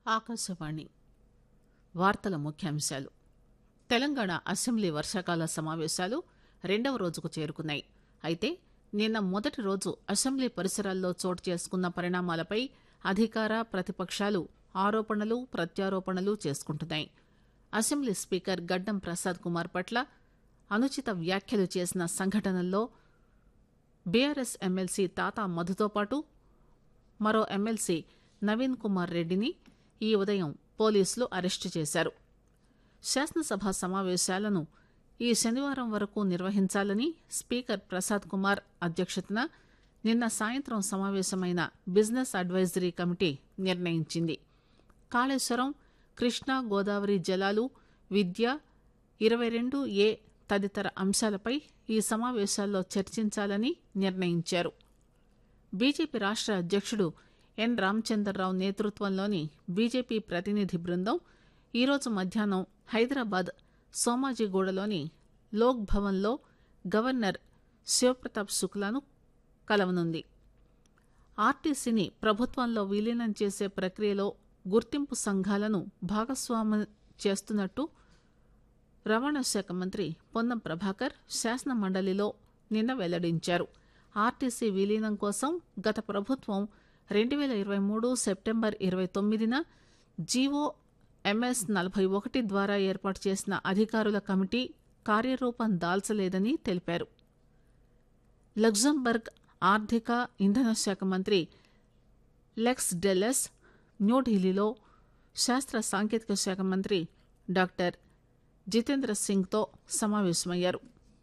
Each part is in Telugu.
ఆకాశవాణి వార్తల ముఖ్యాంశాలు తెలంగాణ అసెంబ్లీ వర్షాకాల సమావేశాలు రెండవ రోజుకు చేరుకున్నాయి అయితే నిన్న మొదటి రోజు అసెంబ్లీ పరిసరాల్లో చోటు చేసుకున్న పరిణామాలపై అధికార ప్రతిపక్షాలు ఆరోపణలు ప్రత్యారోపణలు చేసుకుంటున్నాయి అసెంబ్లీ స్పీకర్ గడ్డం ప్రసాద్ కుమార్ పట్ల అనుచిత వ్యాఖ్యలు చేసిన సంఘటనల్లో బీఆర్ఎస్ ఎమ్మెల్సీ తాతా మధుతో పాటు మరో ఎమ్మెల్సీ నవీన్ కుమార్ రెడ్డిని ఈ ఉదయం పోలీసులు అరెస్టు చేశారు శాసనసభ సమావేశాలను ఈ శనివారం వరకు నిర్వహించాలని స్పీకర్ ప్రసాద్ కుమార్ అధ్యక్షతన నిన్న సాయంత్రం సమావేశమైన బిజినెస్ అడ్వైజరీ కమిటీ నిర్ణయించింది కాళేశ్వరం కృష్ణా గోదావరి జలాలు విద్య ఇరవై రెండు ఏ తదితర అంశాలపై ఈ సమావేశాల్లో చర్చించాలని నిర్ణయించారు బీజేపీ రాష్ట్ర అధ్యక్షుడు ఎన్ రామచంద్రరావు నేతృత్వంలోని బీజేపీ ప్రతినిధి బృందం ఈరోజు మధ్యాహ్నం హైదరాబాద్ సోమాజిగూడలోని లోక్ భవన్లో గవర్నర్ శివప్రతాప్ శుక్లాను కలవనుంది ఆర్టీసీని ప్రభుత్వంలో విలీనం చేసే ప్రక్రియలో గుర్తింపు సంఘాలను భాగస్వామ్యం చేస్తున్నట్టు రవాణా శాఖ మంత్రి పొన్నం ప్రభాకర్ శాసన మండలిలో నిన్న వెల్లడించారు ఆర్టీసీ విలీనం కోసం గత ప్రభుత్వం రెండు వేల ఇరవై మూడు సెప్టెంబర్ ఇరవై తొమ్మిదిన జీవో ఎంఎస్ నలభై ఒకటి ద్వారా ఏర్పాటు చేసిన అధికారుల కమిటీ కార్యరూపం దాల్చలేదని తెలిపారు లగ్జంబర్గ్ ఆర్థిక ఇంధన శాఖ మంత్రి లెక్స్ డెల్లెస్ న్యూఢిల్లీలో శాస్త్ర సాంకేతిక శాఖ మంత్రి డాక్టర్ జితేంద్ర సింగ్తో సమావేశమయ్యారు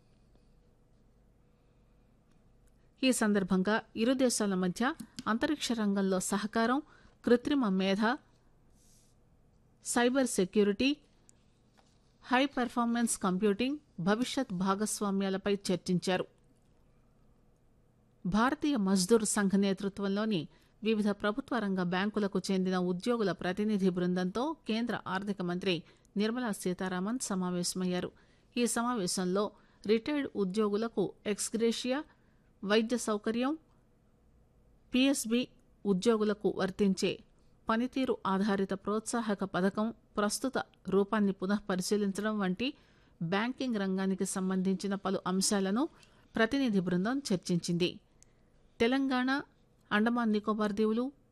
ఈ సందర్భంగా ఇరు దేశాల మధ్య అంతరిక్ష రంగంలో సహకారం కృత్రిమ మేధ cyber security high performance computing భవిష్యత్ భాగస్వామ్యాలపై చర్చించారు భారతీయ మజ్దూర్ సంఘ్ నేతృత్వంలోని వివిధ ప్రభుత్వ రంగ బ్యాంకులకు చెందిన ఉద్యోగుల ప్రతినిధి బృందంతో కేంద్ర ఆర్థిక మంత్రి నిర్మలా సీతారామన్ సమావేశమయ్యారు ఈ సమావేశంలో రిటైర్డ్ ఉద్యోగులకు ఎక్స్గ్రేషియా వైద్య సౌకర్యం పిఎస్బి ఉద్యోగులకు వర్తించే పనితీరు ఆధారిత ప్రోత్సాహక పథకం ప్రస్తుత రూపాన్ని పునః పరిశీలించడం వంటి బ్యాంకింగ్ రంగానికి సంబంధించిన పలు అంశాలను ప్రతినిధి బృందం చర్చించింది తెలంగాణ అండమాన్ నికోబార్ దీవులు